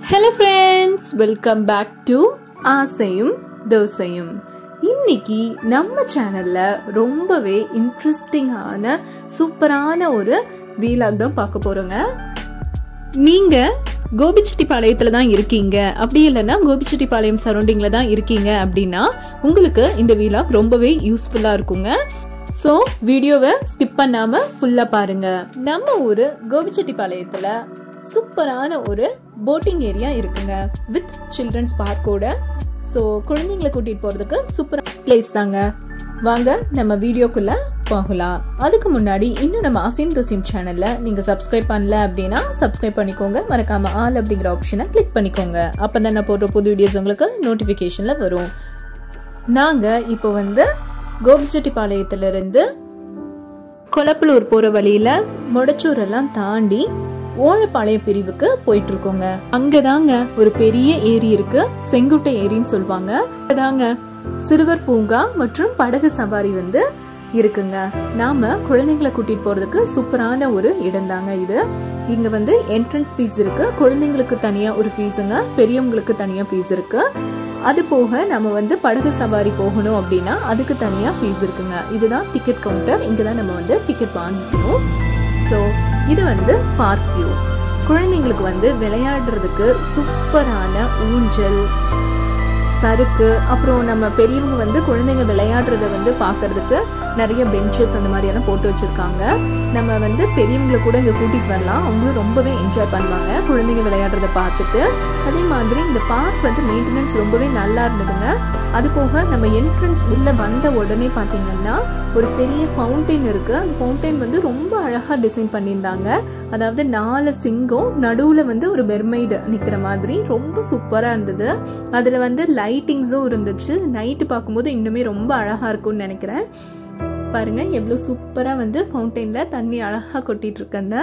hello friends welcome back to ஆசையும் தோசையும் இன்னைக்கு நம்ம சேனல்ல ரொம்பவே இன்ட்ரெஸ்டிங்கான சூப்பரான ஒரு வீலாக் தான் பார்க்க போறோங்க நீங்க கோபிச்செட்டிப்பாளையத்துல தான் இருக்கீங்க அப்படி இல்லைன்னா கோபிச்செட்டிப்பாளையம் சரௌண்டிங்ல தான் இருக்கீங்க அப்படின்னா உங்களுக்கு இந்த வீலாக் ரொம்பவே யூஸ்ஃபுல்லா இருக்குங்க ஸோ வீடியோவை ஸ்கிப் பண்ணாம ஃபுல்லா பாருங்க நம்ம ஊரு கோபிச்செட்டிப்பாளையத்துல சூப்பரான ஒரு போட்டிங் ஏரியா இருக்குங்க வித் சில்ட்ரன்ஸ் பார்க்கோட ஸோ குழந்தைங்களை கூட்டிட்டு போறதுக்கு சூப்பரான பிளேஸ் தாங்க வாங்க நம்ம வீடியோக்குள்ள போகலாம் அதுக்கு முன்னாடி இன்னும் நம்ம அசீம் தோசிம் சேனல்ல நீங்க சப்ஸ்கிரைப் பண்ணல அப்படின்னா சப்ஸ்கிரைப் பண்ணிக்கோங்க மறக்காம ஆல் அப்படிங்கிற ஆப்ஷனை கிளிக் பண்ணிக்கோங்க அப்பதான் நான் போடுற புது வீடியோஸ் உங்களுக்கு நோட்டிபிகேஷன்ல வரும் நாங்க இப்போ வந்து கோபிச்செட்டிப்பாளையத்துல இருந்து கொலப்பலூர் போற வழியில மொடச்சூர் எல்லாம் தாண்டி ஓழப்பாளையம் பிரிவுக்கு போயிட்டு இருக்கோங்க அங்கதாங்க ஒரு பெரிய ஏரி இருக்கு செங்குட்டை ஏரின்னு சொல்லுவாங்க அதாங்க சிறுவர் பூங்கா மற்றும் படகு சவாரி வந்து இருக்குங்க நாம குழந்தைங்களை கூட்டிட்டு போறதுக்கு சூப்பரான ஒரு இடம் தாங்க இது இங்க வந்து என்ட்ரன்ஸ் ஃபீஸ் இருக்கு குழந்தைங்களுக்கு தனியா ஒரு ஃபீஸுங்க பெரியவங்களுக்கு தனியா ஃபீஸ் இருக்கு அது போக நம்ம வந்து படகு சவாரி போகணும் அப்படின்னா அதுக்கு தனியா ஃபீஸ் இருக்குங்க இதுதான் டிக்கெட் கவுண்டர் இங்க தான் நம்ம வந்து டிக்கெட் வாங்கிக்கணும் ஸோ இது வந்து பார்க் வியூ குழந்தைங்களுக்கு வந்து விளையாடுறதுக்கு சூப்பரான ஊஞ்சல் சறுக்கு அப்புறம் நம்ம பெரியவங்க வந்து குழந்தைங்க விளையாடுறத வந்து பார்க்கறதுக்கு நிறைய பெஞ்சஸ் அந்த மாதிரி எல்லாம் போட்டு வச்சிருக்காங்க நம்ம வந்து பெரியவங்களை கூட இங்கே கூட்டிகிட்டு வரலாம் அவங்களும் ரொம்பவே என்ஜாய் பண்ணுவாங்க குழந்தைங்க விளையாடுறத பார்த்துட்டு அதே மாதிரி இந்த பார்க் வந்து மெயின்டெனன்ஸ் ரொம்பவே நல்லா இருந்ததுங்க அது போக நம்ம என்ட்ரன்ஸ் உள்ள வந்த உடனே பார்த்தீங்கன்னா ஒரு பெரிய ஃபவுண்டைன் இருக்கு அந்த ஃபவுண்டைன் வந்து ரொம்ப அழகாக டிசைன் பண்ணியிருந்தாங்க அதாவது நாலு சிங்கம் நடுவில் வந்து ஒரு பெர்மைடு நிற்கிற மாதிரி ரொம்ப சூப்பராக இருந்தது அதில் வந்து லைட்டிங்ஸும் இருந்துச்சு நைட்டு பார்க்கும்போது இன்னுமே ரொம்ப அழகாக இருக்கும்னு நினைக்கிறேன் பாருங்க எவ்வளோ சூப்பராக வந்து ஃபவுண்டைனில் தண்ணி அழகாக கொட்டிட்டு இருக்கங்க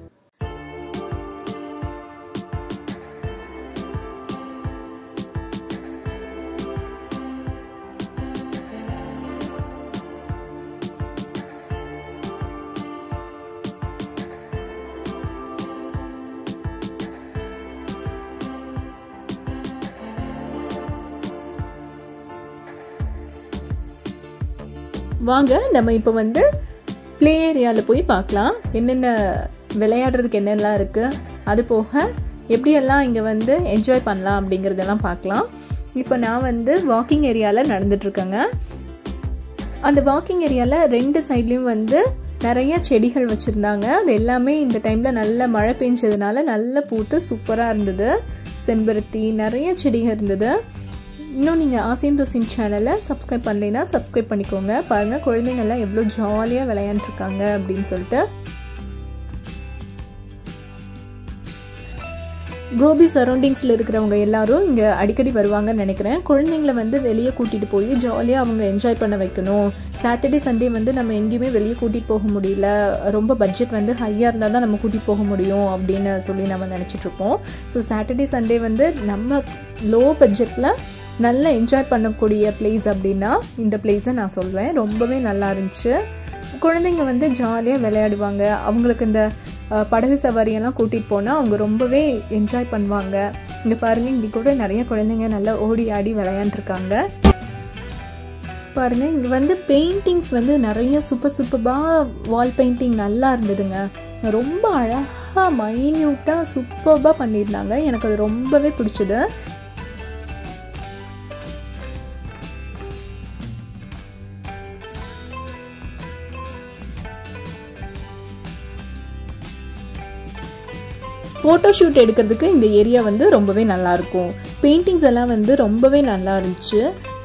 வாங்க நம்ம இப்போ வந்து ப்ளே ஏரியாவில் போய் பார்க்கலாம் என்னென்ன விளையாடுறதுக்கு என்னெல்லாம் இருக்குது அது போக எப்படியெல்லாம் இங்கே வந்து என்ஜாய் பண்ணலாம் அப்படிங்கிறதெல்லாம் பார்க்கலாம் இப்போ நான் வந்து வாக்கிங் ஏரியாவில் நடந்துட்டுருக்கேங்க அந்த வாக்கிங் ஏரியாவில் ரெண்டு சைட்லேயும் வந்து நிறைய செடிகள் வச்சுருந்தாங்க அது எல்லாமே இந்த டைமில் நல்ல மழை பெஞ்சதுனால நல்ல பூத்து சூப்பராக இருந்தது செம்பருத்தி நிறைய செடிகள் இருந்தது இன்னும் நீங்கள் ஆசியம் தோசிம் சேனலை சப்ஸ்கிரைப் பண்ணலைன்னா சப்ஸ்கிரைப் பண்ணிக்கோங்க பாருங்கள் குழந்தைங்கள்லாம் எவ்வளோ ஜாலியாக விளையாண்டுருக்காங்க அப்படின்னு சொல்லிட்டு கோபி சரௌண்டிங்ஸில் இருக்கிறவங்க எல்லாரும் இங்கே அடிக்கடி வருவாங்கன்னு நினைக்கிறேன் குழந்தைங்கள வந்து வெளியே கூட்டிகிட்டு போய் ஜாலியாக அவங்க என்ஜாய் பண்ண வைக்கணும் சாட்டர்டே சண்டே வந்து நம்ம எங்கேயுமே வெளியே கூட்டிகிட்டு போக முடியல ரொம்ப பட்ஜெட் வந்து ஹையாக இருந்தால் தான் நம்ம கூட்டிகிட்டு போக முடியும் அப்படின்னு சொல்லி நம்ம நினச்சிட்ருப்போம் ஸோ சாட்டர்டே சண்டே வந்து நம்ம லோ பட்ஜெட்டில் நல்லா என்ஜாய் பண்ணக்கூடிய பிளேஸ் அப்படின்னா இந்த பிளேஸை நான் சொல்வேன் ரொம்பவே நல்லா இருந்துச்சு குழந்தைங்க வந்து ஜாலியாக விளையாடுவாங்க அவங்களுக்கு இந்த படகு சவாரியெல்லாம் கூட்டிகிட்டு போனால் அவங்க ரொம்பவே என்ஜாய் பண்ணுவாங்க இங்கே பாருங்கள் இங்கே கூட நிறைய குழந்தைங்க நல்லா ஓடி ஆடி விளையாண்டுருக்காங்க பாருங்கள் இங்கே வந்து பெயிண்டிங்ஸ் வந்து நிறைய சூப்பர் சூப்பராக வால் பெயிண்டிங் நல்லா இருந்ததுங்க ரொம்ப அழகாக மைன்யூட்டாக சூப்பராக பண்ணியிருந்தாங்க எனக்கு அது ரொம்பவே பிடிச்சது ஃபோட்டோ ஷூட் எடுக்கிறதுக்கு இந்த ஏரியா வந்து ரொம்பவே நல்லா இருக்கும் பெயிண்டிங்ஸ் எல்லாம் வந்து ரொம்பவே நல்லா இருந்துச்சு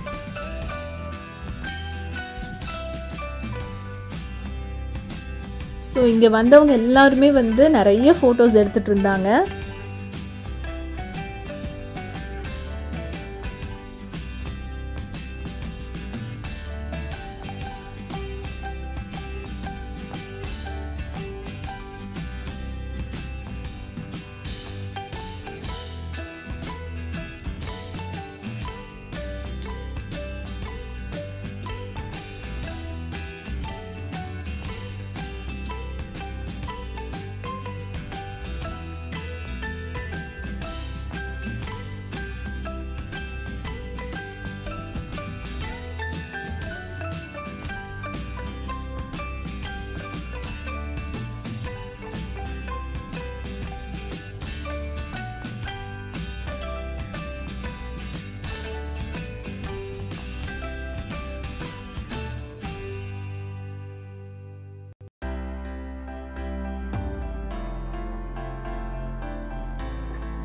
ஸோ இங்கே வந்தவங்க எல்லாருமே வந்து நிறைய ஃபோட்டோஸ் எடுத்துட்டு இருந்தாங்க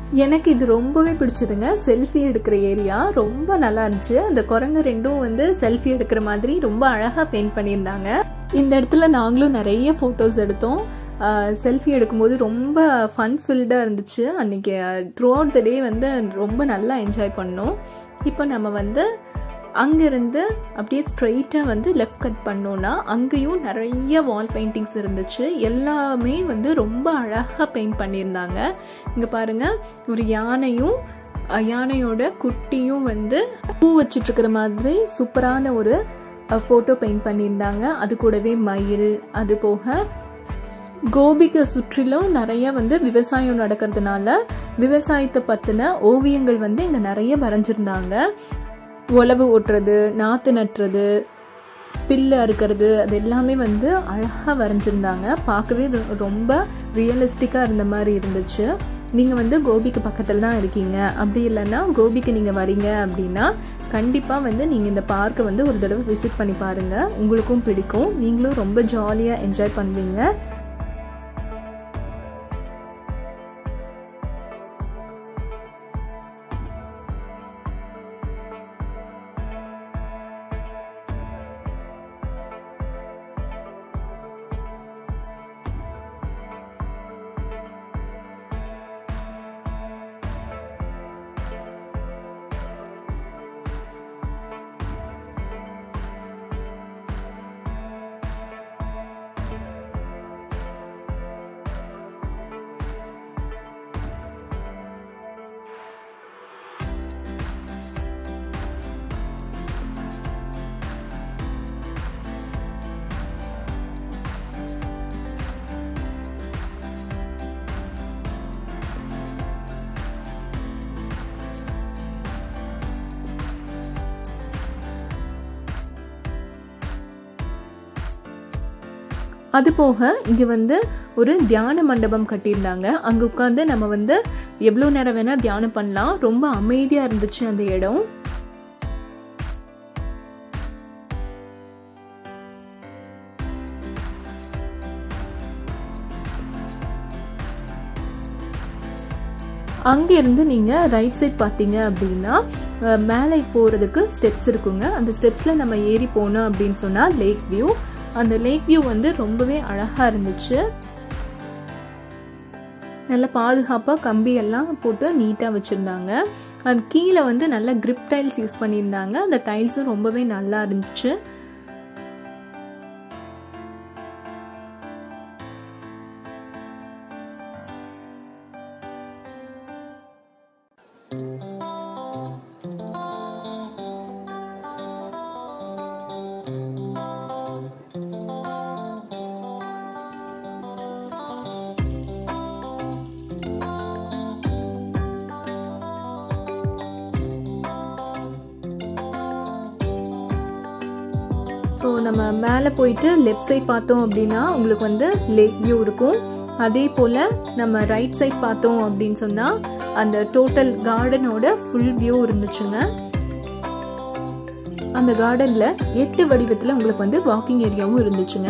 எனக்கு இது ரொம்பவே பிடிச்சதுங்க செல்ஃபி எடுக்கிற ஏரியா ரொம்ப நல்லா இருந்துச்சு அந்த குரங்கு ரெண்டும் வந்து செல்ஃபி எடுக்கிற மாதிரி ரொம்ப அழகாக பெயிண்ட் பண்ணியிருந்தாங்க இந்த இடத்துல நாங்களும் நிறைய ஃபோட்டோஸ் எடுத்தோம் செல்ஃபி எடுக்கும்போது ரொம்ப ஃபன் ஃபில்டாக இருந்துச்சு அன்றைக்கி த்ரூ அவுட் த டே வந்து ரொம்ப நல்லா என்ஜாய் பண்ணோம் இப்போ நம்ம வந்து அங்கேருந்து அப்படியே ஸ்ட்ரெயிட்டாக வந்து லெஃப்ட் கட் பண்ணோன்னா அங்கேயும் நிறைய வால் பெயிண்டிங்ஸ் இருந்துச்சு எல்லாமே வந்து ரொம்ப அழகாக பெயிண்ட் பண்ணியிருந்தாங்க இங்கே பாருங்கள் ஒரு யானையும் யானையோட குட்டியும் வந்து பூ வச்சிட்ருக்கிற மாதிரி சூப்பரான ஒரு ஃபோட்டோ பெயிண்ட் பண்ணியிருந்தாங்க அது கூடவே மயில் அது போக கோபிக்கு சுற்றிலும் நிறைய வந்து விவசாயம் நடக்கிறதுனால விவசாயத்தை பற்றின ஓவியங்கள் வந்து இங்கே நிறைய வரைஞ்சிருந்தாங்க உழவு ஓட்டுறது நாற்று நட்டுறது பில்லு அறுக்கிறது அது எல்லாமே வந்து அழகாக வரைஞ்சிருந்தாங்க பார்க்கவே ரொம்ப ரியலிஸ்டிக்காக இருந்த மாதிரி இருந்துச்சு நீங்கள் வந்து கோபிக்கு பக்கத்தில் தான் இருக்கீங்க அப்படி இல்லைன்னா கோபிக்கு நீங்கள் வரீங்க அப்படின்னா கண்டிப்பாக வந்து நீங்கள் இந்த பார்க்கை வந்து ஒரு தடவை விசிட் பண்ணி பாருங்கள் உங்களுக்கும் பிடிக்கும் நீங்களும் ரொம்ப ஜாலியாக என்ஜாய் பண்ணுவீங்க அது போக இங்கே வந்து ஒரு தியான மண்டபம் கட்டியிருந்தாங்க அங்கே உட்காந்து நம்ம வந்து எவ்வளோ நேரம் வேணால் தியானம் பண்ணலாம் ரொம்ப அமைதியாக இருந்துச்சு அந்த இடம் அங்கேருந்து நீங்கள் ரைட் சைட் பார்த்தீங்க அப்படின்னா மேலே போகிறதுக்கு ஸ்டெப்ஸ் இருக்குங்க அந்த ஸ்டெப்ஸில் நம்ம ஏறி போனோம் அப்படின்னு சொன்னால் லேக் வியூ அந்த லேக் வியூ வந்து ரொம்பவே அழகாக இருந்துச்சு நல்ல பாதுகாப்பாக கம்பி எல்லாம் போட்டு நீட்டாக வச்சுருந்தாங்க அது கீழே வந்து நல்ல கிரிப் டைல்ஸ் யூஸ் பண்ணியிருந்தாங்க அந்த டைல்ஸும் ரொம்பவே நல்லா இருந்துச்சு ஸோ நம்ம மேலே போயிட்டு லெஃப்ட் சைட் பார்த்தோம் அப்படின்னா உங்களுக்கு வந்து லேக் வியூ இருக்கும் அதே போல் நம்ம ரைட் சைட் பார்த்தோம் அப்படின்னு சொன்னால் அந்த டோட்டல் கார்டனோட ஃபுல் வியூ இருந்துச்சுங்க அந்த கார்டனில் எட்டு வடிவத்தில் உங்களுக்கு வந்து வாக்கிங் ஏரியாவும் இருந்துச்சுங்க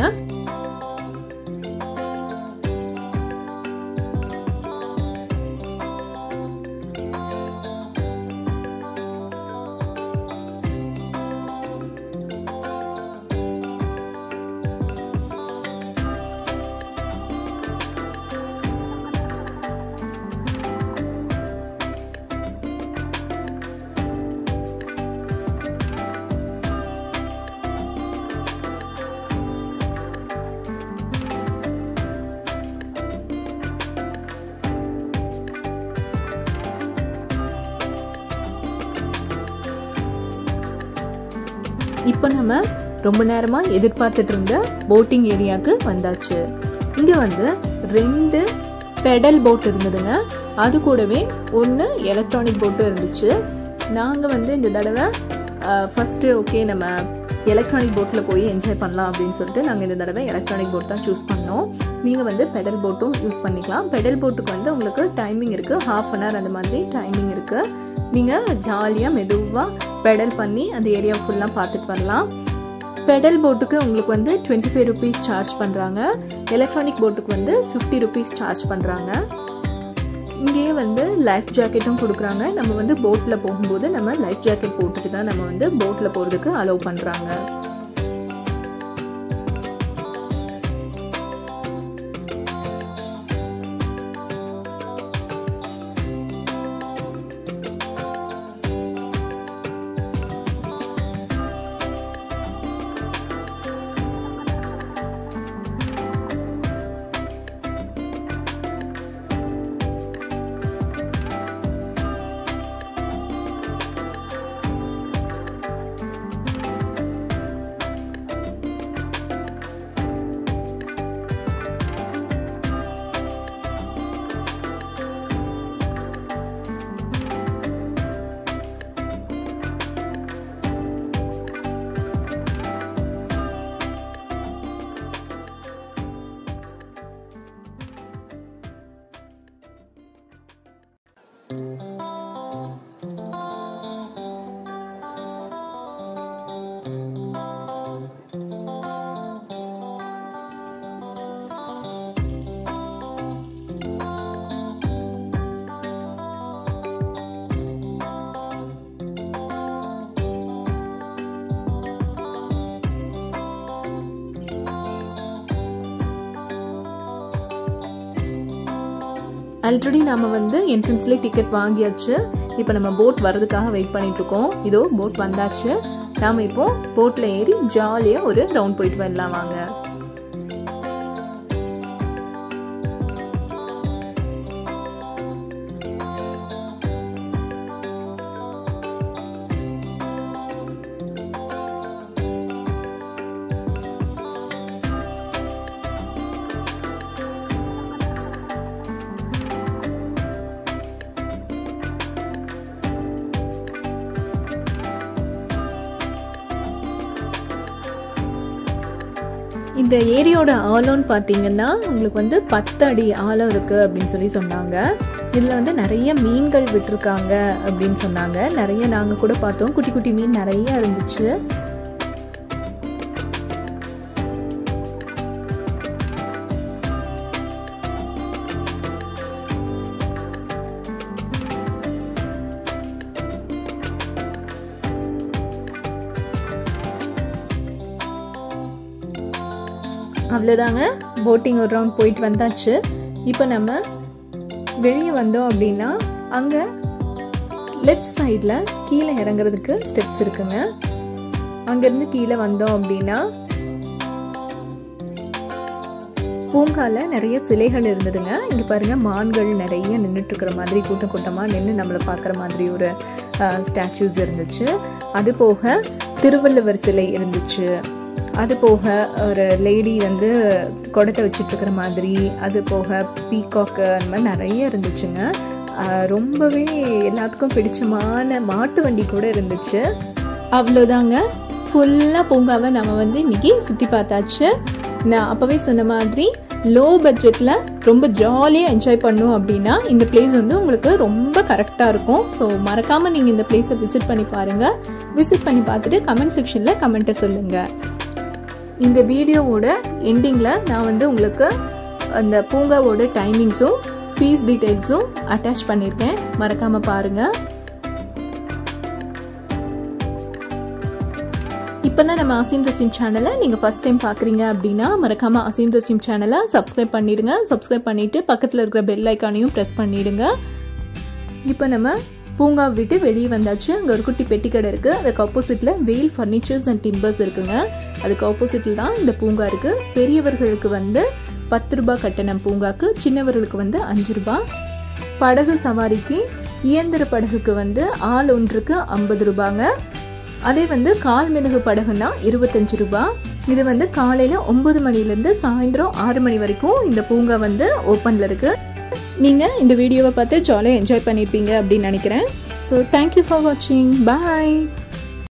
இப்போ நம்ம ரொம்ப நேரமாக எதிர்பார்த்துட்டு இருந்த போட்டிங் ஏரியாவுக்கு வந்தாச்சு இங்கே வந்து ரெண்டு பெடல் போட் இருந்ததுங்க அது கூடவே ஒன்று எலக்ட்ரானிக் போட்டும் இருந்துச்சு நாங்கள் வந்து இந்த தடவை ஃபஸ்ட்டு ஓகே நம்ம எலக்ட்ரானிக் போட்டில் போய் என்ஜாய் பண்ணலாம் அப்படின்னு சொல்லிட்டு நாங்கள் இந்த தடவை எலக்ட்ரானிக் போட் தான் சூஸ் பண்ணோம் நீங்கள் வந்து பெடல் போட்டும் யூஸ் பண்ணிக்கலாம் பெடல் போட்டுக்கு வந்து உங்களுக்கு டைமிங் இருக்குது ஹாஃப் அன் ஹவர் அந்த மாதிரி டைமிங் இருக்குது நீங்கள் ஜாலியாக மெதுவாக பெடல் பண்ணி அந்த ஏரியா ஃபுல்லாக பார்த்துட்டு வரலாம் பெடல் போட்டுக்கு உங்களுக்கு வந்து டுவெண்ட்டி ஃபைவ் ருபீஸ் சார்ஜ் பண்ணுறாங்க எலக்ட்ரானிக் போட்டுக்கு வந்து ஃபிஃப்டி ருபீஸ் சார்ஜ் பண்ணுறாங்க இங்கேயே வந்து லைஃப் ஜாக்கெட்டும் கொடுக்குறாங்க நம்ம வந்து போட்டில் போகும்போது நம்ம லைஃப் ஜாக்கெட் போட்டுட்டு தான் நம்ம வந்து போட்டில் போகிறதுக்கு அலோவ் பண்ணுறாங்க ஆல்ரெடி நம்ம வந்து என்ட்ரன்ஸ்லேயே டிக்கெட் வாங்கியாச்சு இப்போ நம்ம போட் வர்றதுக்காக வெயிட் பண்ணிட்டு இருக்கோம் இதோ போட் வந்தாச்சு நாம இப்போ போட்டில் ஏறி ஜாலியாக ஒரு ரவுண்ட் போயிட்டு வரலாம் வாங்க இந்த ஏரியோட ஆழம்னு பார்த்தீங்கன்னா உங்களுக்கு வந்து பத்து அடி ஆழம் இருக்குது அப்படின்னு சொல்லி சொன்னாங்க இதில் வந்து நிறைய மீன்கள் விட்டுருக்காங்க அப்படின்னு சொன்னாங்க நிறைய நாங்கள் கூட பார்த்தோம் குட்டி குட்டி மீன் நிறைய இருந்துச்சு அவ்வளோதாங்க போட்டிங் ஒரு ரவுண்ட் போயிட்டு வந்தாச்சு இப்போ நம்ம வெளியே வந்தோம் அப்படின்னா அங்கே லெஃப்ட் சைடில் கீழே இறங்குறதுக்கு ஸ்டெப்ஸ் இருக்குங்க அங்கேருந்து கீழே வந்தோம் அப்படின்னா பூங்கால நிறைய சிலைகள் இருந்ததுங்க இங்க பாருங்க மான்கள் நிறைய நின்றுட்டு இருக்கிற மாதிரி கூட்டம் கூட்டமா நின்று நம்மளை பார்க்குற மாதிரி ஒரு ஸ்டாச்சூஸ் இருந்துச்சு அது போக திருவள்ளுவர் சிலை இருந்துச்சு அது போக ஒரு லேடி வந்து குடத்தை வச்சுட்டு இருக்கிற மாதிரி அது போக பீகாக்கு அந்த மாதிரி நிறைய இருந்துச்சுங்க ரொம்பவே எல்லாத்துக்கும் பிடிச்சமான மாட்டு வண்டி கூட இருந்துச்சு அவ்வளோதாங்க ஃபுல்லாக பூங்காவை நம்ம வந்து இன்னைக்கு சுற்றி பார்த்தாச்சு நான் அப்போவே சொன்ன மாதிரி லோ பட்ஜெட்டில் ரொம்ப ஜாலியாக என்ஜாய் பண்ணும் அப்படின்னா இந்த பிளேஸ் வந்து உங்களுக்கு ரொம்ப கரெக்டாக இருக்கும் ஸோ மறக்காமல் நீங்கள் இந்த பிளேஸை விசிட் பண்ணி பாருங்கள் விசிட் பண்ணி பார்த்துட்டு கமெண்ட் செக்ஷனில் கமெண்ட்டை சொல்லுங்கள் இந்த வீடியோவோட எண்டிங்கில் நான் வந்து உங்களுக்கு அந்த பூங்காவோட டைமிங்ஸும் ஃபீஸ் டீட்டெயில்ஸும் அட்டாச் பண்ணியிருக்கேன் மறக்காமல் பாருங்கள் இப்போ தான் நம்ம அசீம் தசீம் சேனலை நீங்கள் ஃபஸ்ட் டைம் பார்க்குறீங்க அப்படின்னா மறக்காமல் அசீம் தசீம் சேனலை சப்ஸ்கிரைப் பண்ணிடுங்க சப்ஸ்கிரைப் பண்ணிவிட்டு பக்கத்தில் இருக்கிற பெல் ஐக்கானையும் ப்ரெஸ் பண்ணிடுங்க இப்போ நம்ம பூங்கா விட்டு வெளியே வந்தாச்சு அங்கே ஒரு குட்டி பெட்டி கடை இருக்குது அதுக்கு ஆப்போசிட்டில் வெயில் ஃபர்னிச்சர்ஸ் அண்ட் டிம்பர்ஸ் இருக்குங்க அதுக்கு ஆப்போசிட்டில் தான் இந்த பூங்கா இருக்குது பெரியவர்களுக்கு வந்து பத்து ரூபாய் கட்டணம் பூங்காக்கு சின்னவர்களுக்கு வந்து அஞ்சு ரூபாய் படகு சவாரிக்கு இயந்திர படகுக்கு வந்து ஆள் ஒன்றுக்கு ஐம்பது ரூபாங்க அதே வந்து கால் மிதகு படகுனா இருபத்தஞ்சு ரூபாய் இது வந்து காலையில் ஒன்பது மணிலேருந்து சாயந்தரம் ஆறு மணி வரைக்கும் இந்த பூங்கா வந்து ஓப்பனில் இருக்குது நீங்கள் இந்த வீடியோவை பார்த்து ஜாலியாக என்ஜாய் பண்ணியிருப்பீங்க அப்படின்னு நினைக்கிறேன் ஸோ தேங்க்யூ ஃபார் வாட்சிங் பாய்